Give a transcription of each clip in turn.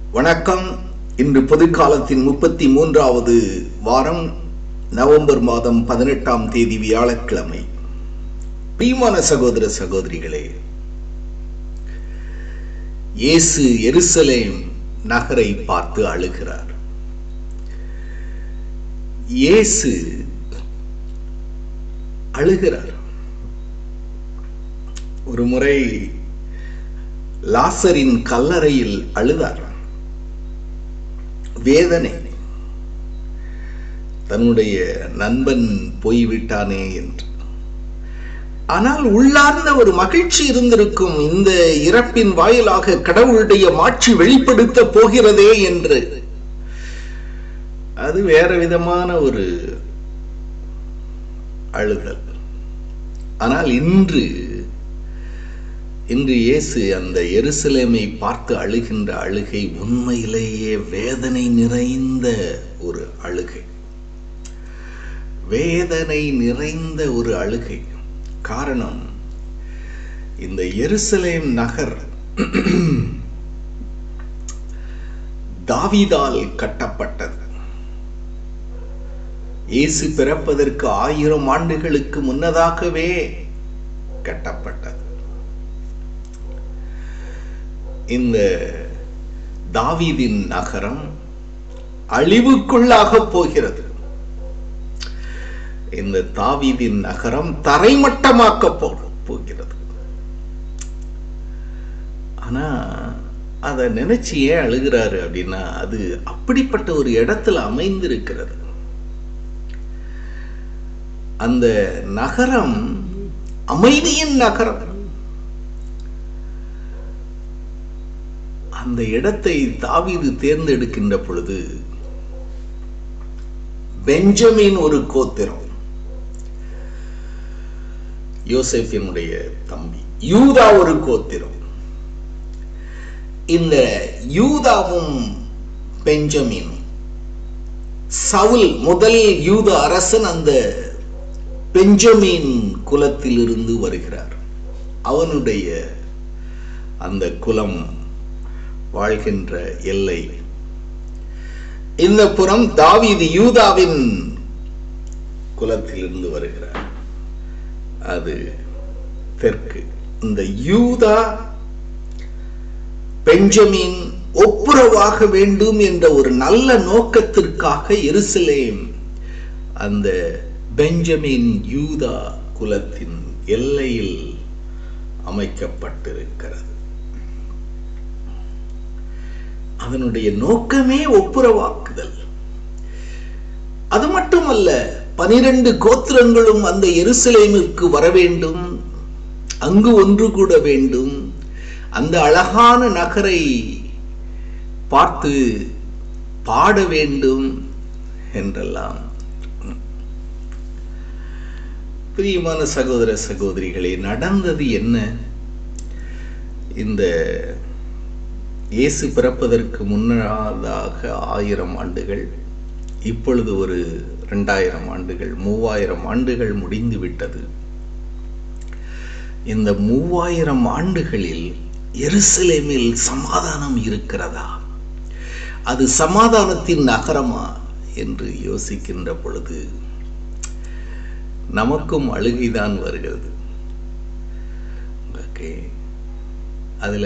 வணக்கம் இன்று பொதுக்காலத்தின் முப்பத்தி மூன்றாவது வாரம் நவம்பர் மாதம் பதினெட்டாம் தேதி வியாழக்கிழமை பிரியமான சகோதர சகோதரிகளே இயேசு எருசலேம் நகரை பார்த்து அழுகிறார் இயேசு அழுகிறார் ஒரு முறை லாசரின் கல்லறையில் அழுதார் வேதனை தன்னுடைய நண்பன் போய்விட்டானே என்று ஆனால் உள்ளார்ந்த ஒரு மகிழ்ச்சி இருந்திருக்கும் இந்த இறப்பின் வாயிலாக கடவுளுடைய மாட்சி வெளிப்படுத்த போகிறதே என்று அது வேற விதமான ஒரு அழுதல் ஆனால் இன்று இன்று இயேசு அந்த எருசலேமை பார்த்து அழுகின்ற அழுகை உண்மையிலேயே வேதனை நிறைந்த ஒரு அழுகை வேதனை நிறைந்த ஒரு அழுகை காரணம் இந்த எருசலேம் நகர் தாவிதால் கட்டப்பட்டது இயேசு பிறப்பதற்கு ஆயிரம் ஆண்டுகளுக்கு முன்னதாகவே கட்டப்பட்டது இந்த தாவீதின் நகரம் அழிவுக்குள்ளாக போகிறது இந்த தாவீதின் நகரம் தரைமட்டமாக்க போகிறது ஆனா அதை நினைச்சு ஏன் அழுகிறாரு அப்படின்னா அது அப்படிப்பட்ட ஒரு இடத்துல அமைந்திருக்கிறது அந்த நகரம் அமைதியின் நகரம் அந்த இடத்தை தாவீது தேர்ந்தெடுக்கின்ற பொழுது பெஞ்சமின் ஒரு கோத்திரம் யோசேப்பினுடைய தம்பி யூதா ஒரு கோத்திரம் இந்த யூதாவும் பெஞ்சமின் சவுல் முதல் யூத அரசன் அந்த பெஞ்சமின் குலத்திலிருந்து வருகிறார் அவனுடைய அந்த குலம் வாழ்கின்ற எல்லை இந்த புறம் தாவீது யூதாவின் குலத்திலிருந்து வருகிறார் அது தெற்கு இந்த யூதா பெஞ்சமின் ஒப்புரவாக வேண்டும் என்ற ஒரு நல்ல நோக்கத்திற்காக எருசலேம் அந்த பெஞ்சமின் யூதா குலத்தின் எல்லையில் அமைக்கப்பட்டிருக்கிறது அதனுடைய நோக்கமே ஒப்புரவாக்குதல் அது மட்டுமல்ல பனிரெண்டு கோத்திரங்களும் அந்த எருசலேமிற்கு வர வேண்டும் அங்கு ஒன்று கூட வேண்டும் அந்த அழகான நகரை பார்த்து பாட வேண்டும் என்றெல்லாம் பிரியமான சகோதர சகோதரிகளே நடந்தது என்ன இந்த இயேசு பிறப்பதற்கு முன்னதாக ஆயிரம் ஆண்டுகள் இப்பொழுது ஒரு ரெண்டாயிரம் ஆண்டுகள் மூவாயிரம் ஆண்டுகள் முடிந்து விட்டது இந்த மூவாயிரம் ஆண்டுகளில் எருசலேமில் சமாதானம் இருக்கிறதா அது சமாதானத்தின் நகரமா என்று யோசிக்கின்ற பொழுது நமக்கும் அழுகைதான் வருகிறது ஓகே அதுல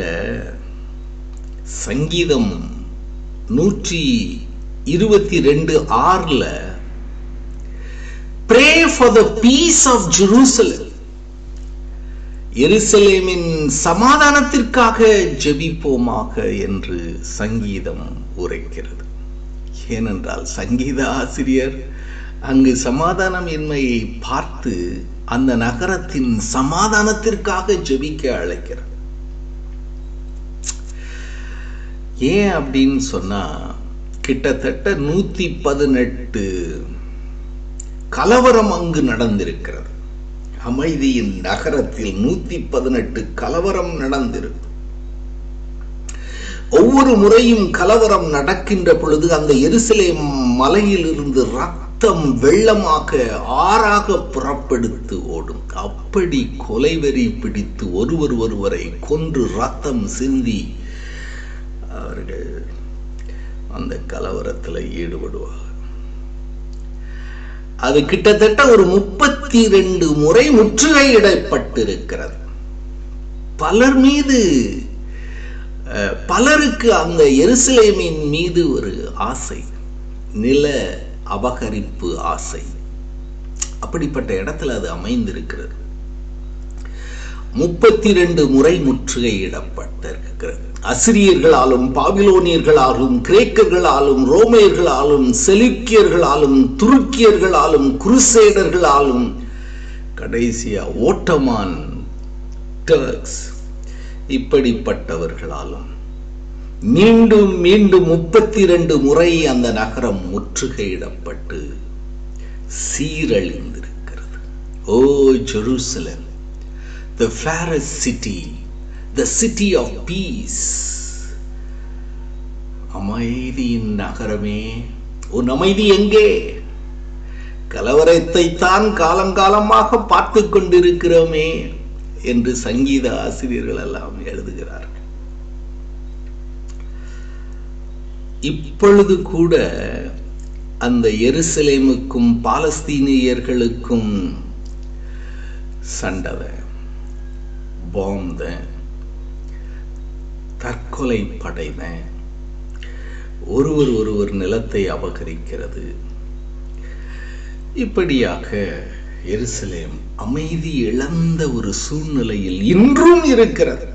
சங்கீதம் நூற்றி இருபத்தி ரெண்டு ஆறுல pray for the peace of Jerusalem எருசலேமின் சமாதானத்திற்காக ஜெபிப்போமாக என்று சங்கீதம் உரைக்கிறது ஏனென்றால் சங்கீத ஆசிரியர் அங்கு சமாதானம் இன்மையை பார்த்து அந்த நகரத்தின் சமாதானத்திற்காக ஜெபிக்க அழைக்கிறார் ஏன் அப்படின்னு சொன்னா கிட்டத்தட்ட நூத்தி பதினெட்டு கலவரம் அங்கு நடந்திருக்கிறது அமைதியின் நகரத்தில் நூத்தி பதினெட்டு கலவரம் நடந்திருக்கு ஒவ்வொரு முறையும் கலவரம் நடக்கின்ற பொழுது அந்த எருசலே மலையில் இருந்து ரத்தம் வெள்ளமாக ஆறாக புறப்படுத்து ஓடும் அப்படி கொலைவெறி பிடித்து ஒருவர் ஒருவரை கொன்று ரத்தம் சிந்தி அவர்கள் அந்த கலவரத்தில் ஈடுபடுவாங்க அது கிட்டத்தட்ட ஒரு முப்பத்தி ரெண்டு முறை முற்றுகையிடப்பட்டிருக்கிறது பலர் மீது அஹ், பலருக்கு அந்த எருசலேமின் மீது ஒரு ஆசை நில அபகரிப்பு ஆசை அப்படிப்பட்ட இடத்துல அது அமைந்திருக்கிறது முப்பத்தி ரெண்டு முறை முற்றுகையிடப்பட்டிருக்கிறது அசிரியர்களாலும் பாபிலோனியர்களாலும் கிரேக்கர்களாலும் ரோமையர்களாலும் செலுக்கியர்களாலும் துருக்கியர்களாலும் குருசேடர்களாலும் கடைசியா ஓட்டமான் டர்க்ஸ் இப்படிப்பட்டவர்களாலும் மீண்டும் மீண்டும் முப்பத்தி ரெண்டு முறை அந்த நகரம் முற்றுகையிடப்பட்டு சீரழிந்திருக்கிறது oh Jerusalem the fairest city, the city of peace. அமைதியின் நகரமே உன் அமைதி எங்கே கலவரத்தை தான் காலங்காலமாக பார்த்து கொண்டிருக்கிறோமே என்று சங்கீத ஆசிரியர்கள் எல்லாம் எழுதுகிறார்கள் இப்பொழுது கூட அந்த எருசலேமுக்கும் பாலஸ்தீனியர்களுக்கும் சண்டை பாம்ப தற்கொலை படைன ஒருவர் ஒருவர் நிலத்தை அபகரிக்கிறது இப்படியாக எருசலேம் அமைதி இழந்த ஒரு சூழ்நிலையில் இன்றும் இருக்கிறது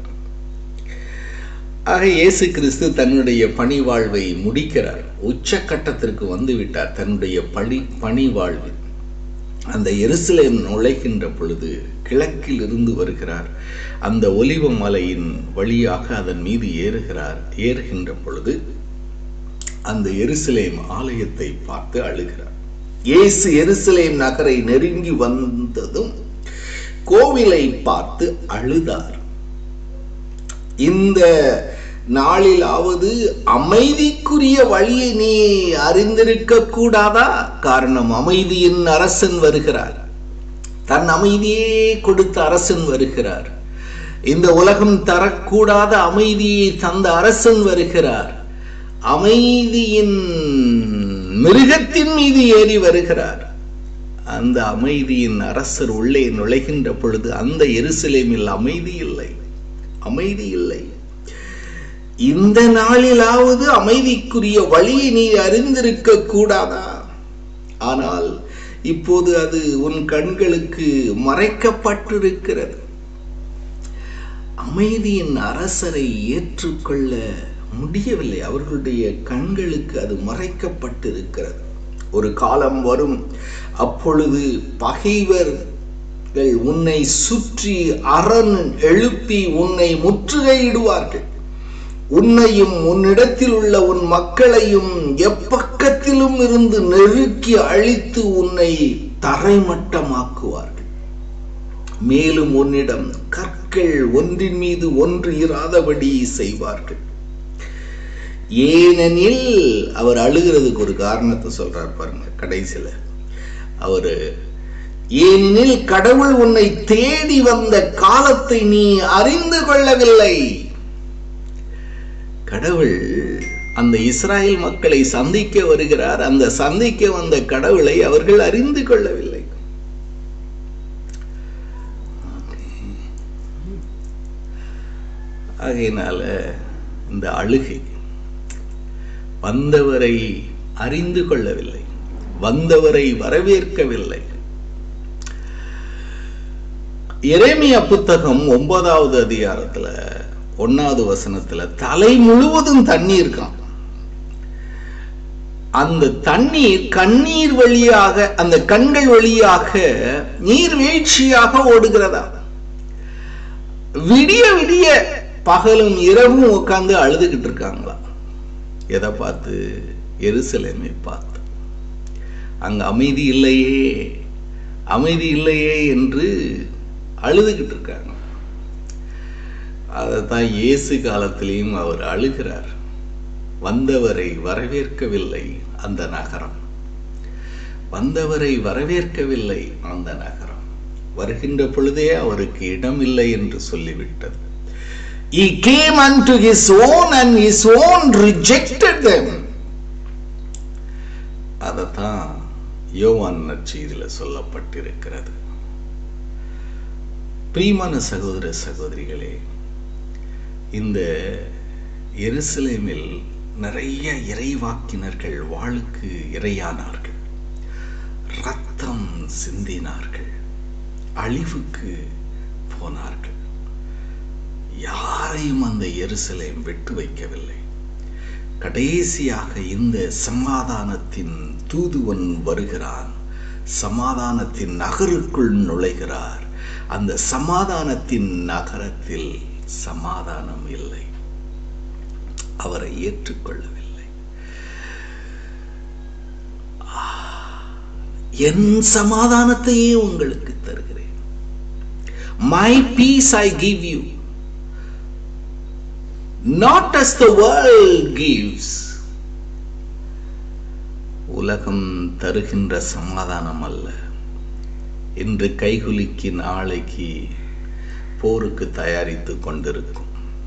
ஆக இயேசு கிறிஸ்து தன்னுடைய பணி வாழ்வை முடிக்கிறார் உச்சக்கட்டத்திற்கு வந்து விட்டார் தன்னுடைய பணி பணி வாழ்வில் அந்த எருசலேம் நுழைகின்ற பொழுது கிழக்கில் இருந்து வருகிறார் அந்த ஒலிவ மலையின் வழியாக அதன் மீது ஏறுகிறார் ஏறுகின்ற பொழுது அந்த எருசலேம் ஆலயத்தை பார்த்து அழுகிறார் இயேசு எருசலேம் நகரை நெருங்கி வந்ததும் கோவிலை பார்த்து அழுதார் இந்த நாளிலாவது அமைதிக்குரிய வழியை நீ அறிந்திருக்க கூடாதா காரணம் அமைதியின் அரசன் வருகிறார் தன் அமைதியே கொடுத்த அரசன் வருகிறார் இந்த உலகம் தரக்கூடாத அமைதியை தந்த அரசன் வருகிறார் அமைதியின் மிருகத்தின் மீது ஏறி வருகிறார் அந்த அமைதியின் அரசர் உள்ளே நுழைகின்ற பொழுது அந்த எருசலேமில் அமைதி இல்லை அமைதி இல்லை இந்த நாளிலாவது அமைதிக்குரிய வழியை நீ அறிந்திருக்க கூடாதா ஆனால் இப்போது அது உன் கண்களுக்கு மறைக்கப்பட்டிருக்கிறது அமைதியின் அரசரை ஏற்றுக்கொள்ள முடியவில்லை அவர்களுடைய கண்களுக்கு அது மறைக்கப்பட்டிருக்கிறது ஒரு காலம் வரும் அப்பொழுது பகைவர்கள் உன்னை சுற்றி அரண் எழுப்பி உன்னை முற்றுகையிடுவார்கள் உன்னையும் உன்னிடத்தில் உள்ள உன் மக்களையும் எப்பக்கத்திலும் இருந்து நெருக்கி அழித்து உன்னை தரைமட்டமாக்குவார்கள் மேலும் உன்னிடம் கற்கள் ஒன்றின் மீது ஒன்று இராதபடி செய்வார்கள் ஏனெனில் அவர் அழுகிறதுக்கு ஒரு காரணத்தை சொல்றார் பாருங்க கடைசியில அவரு ஏனெனில் கடவுள் உன்னை தேடி வந்த காலத்தை நீ அறிந்து கொள்ளவில்லை கடவுள் அந்த இஸ்ராயல் மக்களை சந்திக்க வருகிறார் அந்த சந்திக்க வந்த கடவுளை அவர்கள் அறிந்து கொள்ளவில்லை ஆகையினால இந்த அழுகை வந்தவரை அறிந்து கொள்ளவில்லை வந்தவரை வரவேற்கவில்லை எரேமியா புத்தகம் ஒன்பதாவது அதிகாரத்துல ஒன்னாவது வசனத்துல தலை முழுவதும் தண்ணீர் இருக்கான் அந்த தண்ணீர் கண்ணீர் வழியாக அந்த கண்கள் வழியாக நீர்வீழ்ச்சியாக ஓடுகிறதா விடிய விடிய பகலும் இரவும் உட்கார்ந்து அழுதுகிட்டு இருக்காங்களா எதை பார்த்து எருசலேமை பார்த்து அங்க அமைதி இல்லையே அமைதி இல்லையே என்று அழுதுகிட்டு இருக்காங்க அதைத்தான் இயேசு காலத்திலையும் அவர் அழுகிறார் வந்தவரை வரவேற்கவில்லை அந்த நகரம் வந்தவரை வரவேற்கவில்லை அந்த நகரம் வருகின்ற பொழுதே அவருக்கு இடம் இல்லை என்று சொல்லிவிட்டது He came unto his own and his own rejected them. யோவான் நற்செய்தியில் சொல்லப்பட்டிருக்கிறது பிரியமான சகோதர சகோதரிகளே இந்த எருசலேமில் நிறைய இறைவாக்கினர்கள் வாளுக்கு இரையானார்கள் ரத்தம் சிந்தினார்கள் அழிவுக்கு போனார்கள் யாரையும் அந்த எருசலேம் விட்டு வைக்கவில்லை கடைசியாக இந்த சமாதானத்தின் தூதுவன் வருகிறான் சமாதானத்தின் நகருக்குள் நுழைகிறார் அந்த சமாதானத்தின் நகரத்தில் சமாதானம் இல்லை அவரை ஏற்றுக்கொள்ளவில்லை என் சமாதானத்தையே உங்களுக்கு தருகிறேன் my peace I give you not as the world gives உலகம் தருகின்ற சமாதானம் அல்ல இன்று கைகுலுக்கி நாளைக்கு போருக்கு தயாரித்து கொண்டிருக்கும்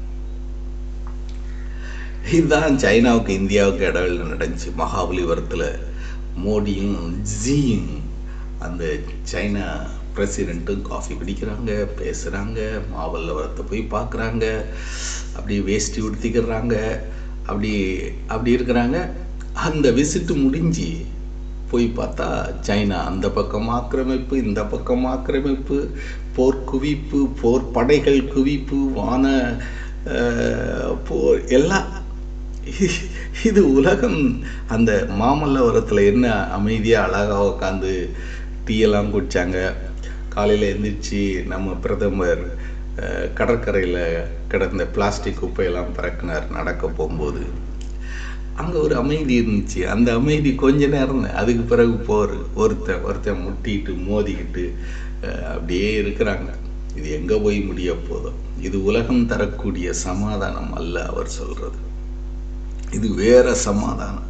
இதுதான் சைனாவுக்கு இந்தியாவுக்கு இடையில நடந்துச்சு மகாபலிபுரத்தில் மோடியும் ஜியும் அந்த சைனா பிரசிடெண்ட்டும் காஃபி குடிக்கிறாங்க பேசுகிறாங்க மாவல்லபுரத்தை போய் பார்க்குறாங்க அப்படி வேஷ்டி உடுத்திக்கிறாங்க அப்படி அப்படி இருக்கிறாங்க அந்த விசிட்டு முடிஞ்சு போய் பார்த்தா சைனா அந்த பக்கம் ஆக்கிரமிப்பு இந்த பக்கம் ஆக்கிரமிப்பு போர் குவிப்பு போர் படைகள் குவிப்பு வான போர் எல்லாம் இது உலகம் அந்த மாமல்லபுரத்தில் என்ன அமைதியாக அழகாக உட்காந்து டீயெல்லாம் குடித்தாங்க காலையில் எழுந்திரிச்சு நம்ம பிரதமர் கடற்கரையில் கிடந்த பிளாஸ்டிக் குப்பையெல்லாம் பறக்கினார் நடக்க போகும்போது அங்கே ஒரு அமைதி இருந்துச்சு அந்த அமைதி கொஞ்ச நேரம் அதுக்கு பிறகு போர் ஒருத்தன் ஒருத்தன் முட்டிட்டு மோதிக்கிட்டு அப்படியே இருக்கிறாங்க இது எங்கே போய் முடிய போதும் இது உலகம் தரக்கூடிய சமாதானம் அல்ல அவர் சொல்றது இது வேற சமாதானம்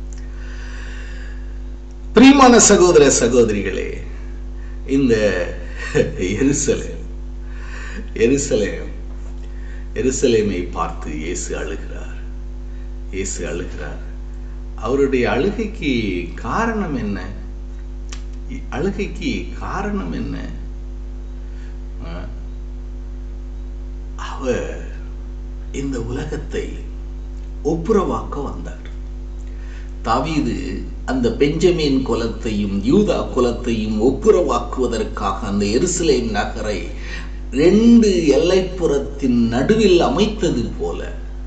பிரியமான சகோதர சகோதரிகளே இந்த எருசலேம் எருசலேம் எருசலேமை பார்த்து இயேசு அழுகிறார் இயேசு அழுகிறார் அவருடைய அழுகைக்கு காரணம் என்ன அழுகைக்கு காரணம் என்ன அவர் இந்த உலகத்தை ஒப்புரவாக்க வந்தார் தாவீது அந்த பெஞ்சமின் குலத்தையும் யூதா குலத்தையும் ஒப்புரவாக்குவதற்காக அந்த எருசலேம் நகரை ரெண்டு எல்லைப்புறத்தின் நடுவில் அமைத்தது போல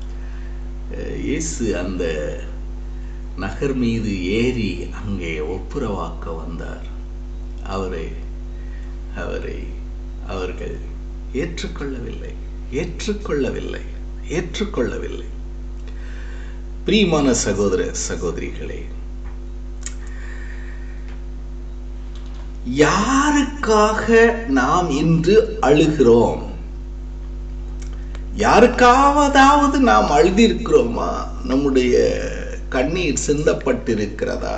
இயேசு அந்த நகர் மீது ஏறி அங்கே ஒப்புரவாக்க வந்தார் அவரை அவரை அவர்கள் ஏற்றுக்கொள்ளவில்லை ஏற்றுக்கொள்ளவில்லை ஏற்றுக்கொள்ளவில்லை பிரியமான சகோதர சகோதரிகளே யாருக்காக நாம் இன்று அழுகிறோம் யாருக்காவதாவது நாம் அழுதிருக்கிறோமா நம்முடைய கண்ணீர் சிந்தப்பட்டிருக்கிறதா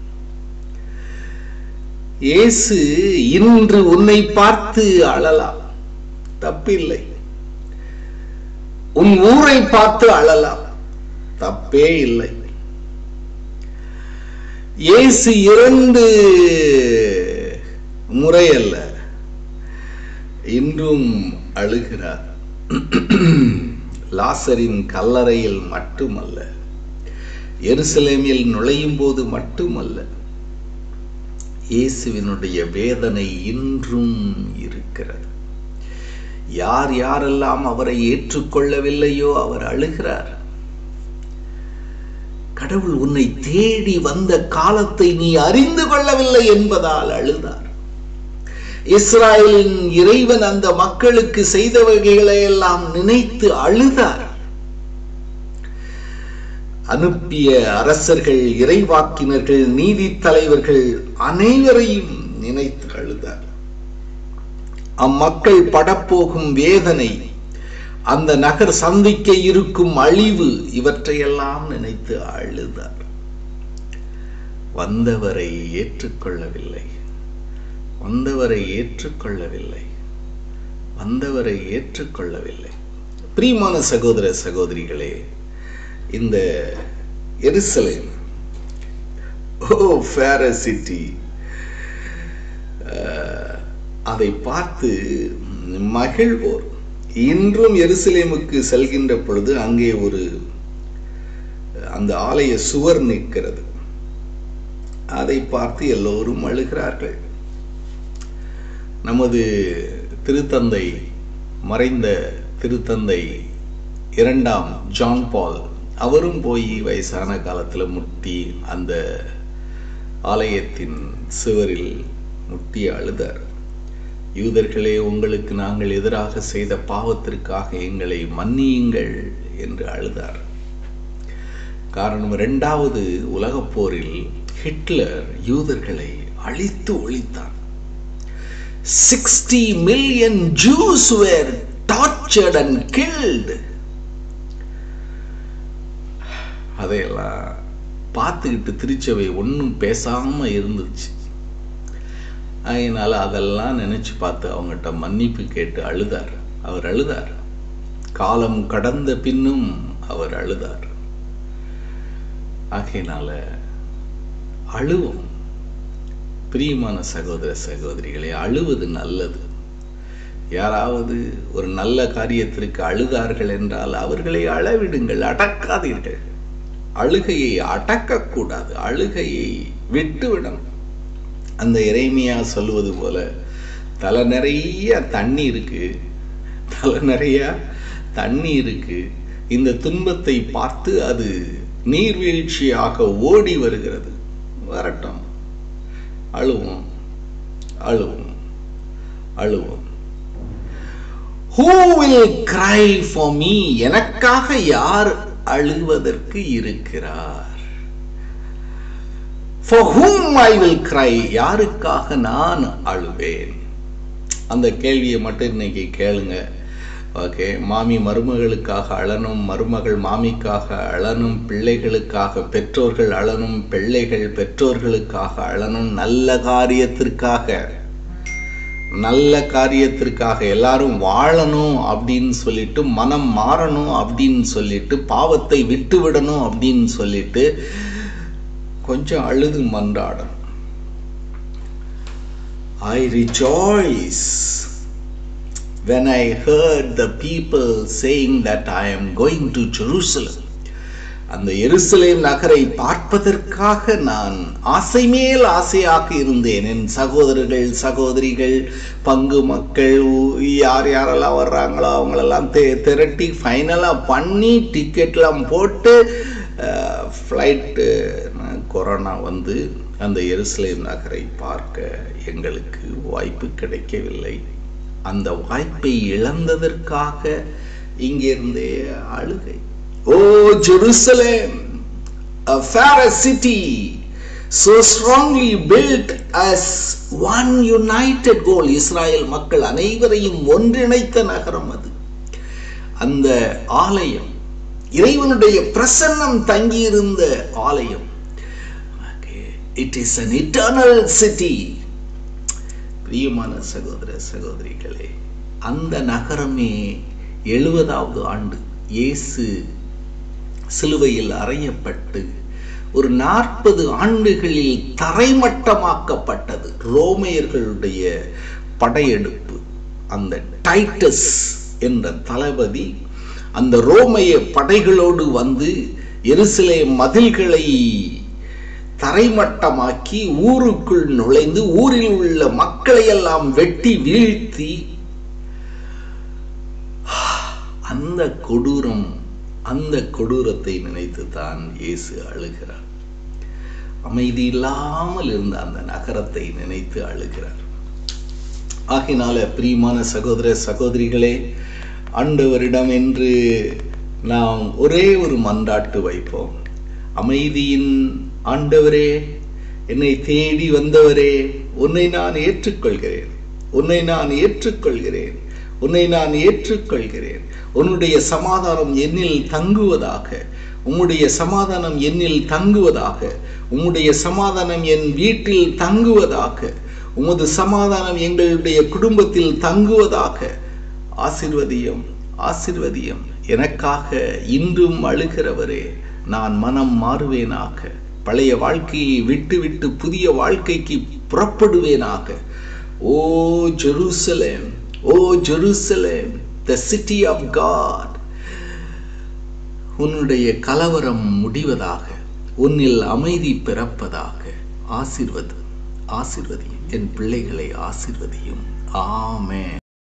இயேசு இன்று உன்னை பார்த்து அழலாம் தப்பில்லை உன் ஊரை பார்த்து அழலாம் தப்பே இல்லை இயேசு இரண்டு முறை அல்ல இன்றும் அழுகிறார் லாசரின் கல்லறையில் மட்டுமல்ல எருசலேமில் நுழையும் போது மட்டுமல்ல இயேசுவினுடைய வேதனை இன்றும் இருக்கிறது யார் யாரெல்லாம் அவரை ஏற்றுக்கொள்ளவில்லையோ அவர் அழுகிறார் கடவுள் உன்னை தேடி வந்த காலத்தை நீ அறிந்து கொள்ளவில்லை என்பதால் அழுதார் இஸ்ராயலின் இறைவன் அந்த மக்களுக்கு செய்த வகைகளை எல்லாம் நினைத்து அழுதார் அனுப்பிய அரசர்கள் இறைவாக்கினர்கள் நீதி தலைவர்கள் அனைவரையும் நினைத்து அழுதார் அம்மக்கள் படப்போகும் வேதனை அந்த நகர் சந்திக்க இருக்கும் அழிவு இவற்றையெல்லாம் நினைத்து அழுதார் வந்தவரை ஏற்றுக்கொள்ளவில்லை வந்தவரை ஏற்றுக்கொள்ளவில்லை வந்தவரை ஏற்றுக்கொள்ளவில்லை பிரியமான சகோதர சகோதரிகளே இந்த எருசலேம் ஓ ஃபேர சிட்டி அதை பார்த்து மகிழ்வோர் இன்றும் எருசலேமுக்கு செல்கின்ற பொழுது அங்கே ஒரு அந்த ஆலய சுவர் நிற்கிறது அதை பார்த்து எல்லோரும் அழுகிறார்கள் நமது திருத்தந்தை மறைந்த திருத்தந்தை இரண்டாம் ஜான் பால் அவரும் போய் வயசான காலத்தில் முட்டி அந்த ஆலயத்தின் சுவரில் முட்டி அழுதார் யூதர்களே உங்களுக்கு நாங்கள் எதிராக செய்த பாவத்திற்காக எங்களை மன்னியுங்கள் என்று அழுதார் காரணம் இரண்டாவது உலகப் போரில் ஹிட்லர் யூதர்களை அழித்து ஒழித்தான் sixty million Jews were tortured and killed அதையெல்லாம் பார்த்துக்கிட்டு திருச்சபை ஒன்றும் பேசாம இருந்துச்சு அதனால அதெல்லாம் நினைச்சு பார்த்து அவங்ககிட்ட மன்னிப்பு கேட்டு அழுதார் அவர் அழுதார் காலம் கடந்த பின்னும் அவர் அழுதார் ஆகையினால அழுவோம் பிரியமான சகோதர சகோதரிகளே அழுவது நல்லது யாராவது ஒரு நல்ல காரியத்திற்கு அழுதார்கள் என்றால் அவர்களை அளவிடுங்கள் அடக்காதீர்கள் அழுகையை அடக்கக்கூடாது அழுகையை விட்டுவிடணும் அந்த இறைமையா சொல்வது போல தலை நிறைய தண்ணி இருக்கு தலை நிறைய தண்ணி இருக்கு இந்த துன்பத்தை பார்த்து அது நீர்வீழ்ச்சியாக ஓடி வருகிறது வரட்டும் அழுவோம் அழுவோம் அழுவோம் who will cry for me எனக்காக யார் அழுவதற்கு இருக்கிறார் for whom I will cry யாருக்காக நான் அழுவேன் அந்த கேள்வியை மட்டும் இன்னைக்கு கேளுங்க ஓகே மாமி மருமகளுக்காக அழனும் மருமகள் மாமிக்காக அழனும் பிள்ளைகளுக்காக பெற்றோர்கள் அழனும் பிள்ளைகள் பெற்றோர்களுக்காக அழனும் நல்ல காரியத்திற்காக நல்ல காரியத்திற்காக எல்லாரும் வாழணும் அப்படின்னு சொல்லிட்டு மனம் மாறணும் அப்படின்னு சொல்லிட்டு பாவத்தை விட்டு விடணும் அப்படின்னு சொல்லிட்டு கொஞ்சம் அழுது மன்றாடணும் I rejoice when I heard the people saying that I am going to Jerusalem. அந்த எருசலேம் நகரை பார்ப்பதற்காக நான் ஆசை மேல் ஆசையாக இருந்தேன் என் சகோதரர்கள் சகோதரிகள் பங்கு மக்கள் யார் யாரெல்லாம் வர்றாங்களோ அவங்களெல்லாம் தெ திரட்டி ஃபைனலாக பண்ணி டிக்கெட்லாம் போட்டு ஃப்ளைட்டு கொரோனா வந்து அந்த எருசலேம் நகரை பார்க்க எங்களுக்கு வாய்ப்பு கிடைக்கவில்லை அந்த வாய்ப்பை இழந்ததற்காக இங்கிருந்தே அழுகை oh Jerusalem a fair city so strongly built as one united goal Israel மக்கள் அனைவரையும் ஒன்றிணைத்த நகரம் அது அந்த ஆலயம் இறைவனுடைய பிரசன்னம் தங்கியிருந்த ஆலயம் it is an eternal city பிரியமான சகோதர சகோதரிகளே அந்த நகரமே எழுபதாவது ஆண்டு இயேசு சிலுவையில் அறையப்பட்டு ஒரு நாற்பது ஆண்டுகளில் தரைமட்டமாக்கப்பட்டது ரோமையர்களுடைய படையெடுப்பு அந்த டைட்டஸ் என்ற தளபதி அந்த ரோமைய படைகளோடு வந்து எருசலே மதில்களை தரைமட்டமாக்கி ஊருக்குள் நுழைந்து ஊரில் உள்ள மக்களை எல்லாம் வெட்டி வீழ்த்தி அந்த கொடூரம் அந்த கொடூரத்தை நினைத்து தான் இயேசு அழுகிறார் அமைதி இல்லாமல் இருந்த அந்த நகரத்தை நினைத்து அழுகிறார் ஆகினால பிரியமான சகோதர சகோதரிகளே ஆண்டவரிடம் என்று நாம் ஒரே ஒரு மன்றாட்டு வைப்போம் அமைதியின் ஆண்டவரே என்னை தேடி வந்தவரே உன்னை நான் ஏற்றுக்கொள்கிறேன் உன்னை நான் ஏற்றுக்கொள்கிறேன் உன்னை நான் ஏற்றுக்கொள்கிறேன் உன்னுடைய சமாதானம் என்னில் தங்குவதாக உம்முடைய சமாதானம் என்னில் தங்குவதாக உம்முடைய சமாதானம் என் வீட்டில் தங்குவதாக உமது சமாதானம் எங்களுடைய குடும்பத்தில் தங்குவதாக ஆசிர்வதியம் ஆசிர்வதியம் எனக்காக இன்றும் அழுகிறவரே நான் மனம் மாறுவேனாக பழைய வாழ்க்கையை விட்டு விட்டு புதிய வாழ்க்கைக்கு புறப்படுவேனாக oh Jerusalem oh Jerusalem the city of God உன்னுடைய கலவரம் முடிவதாக உன்னில் அமைதி பிறப்பதாக ஆசிர்வது ஆசிர்வதி என் பிள்ளைகளை ஆசிர்வதியும் ஆமே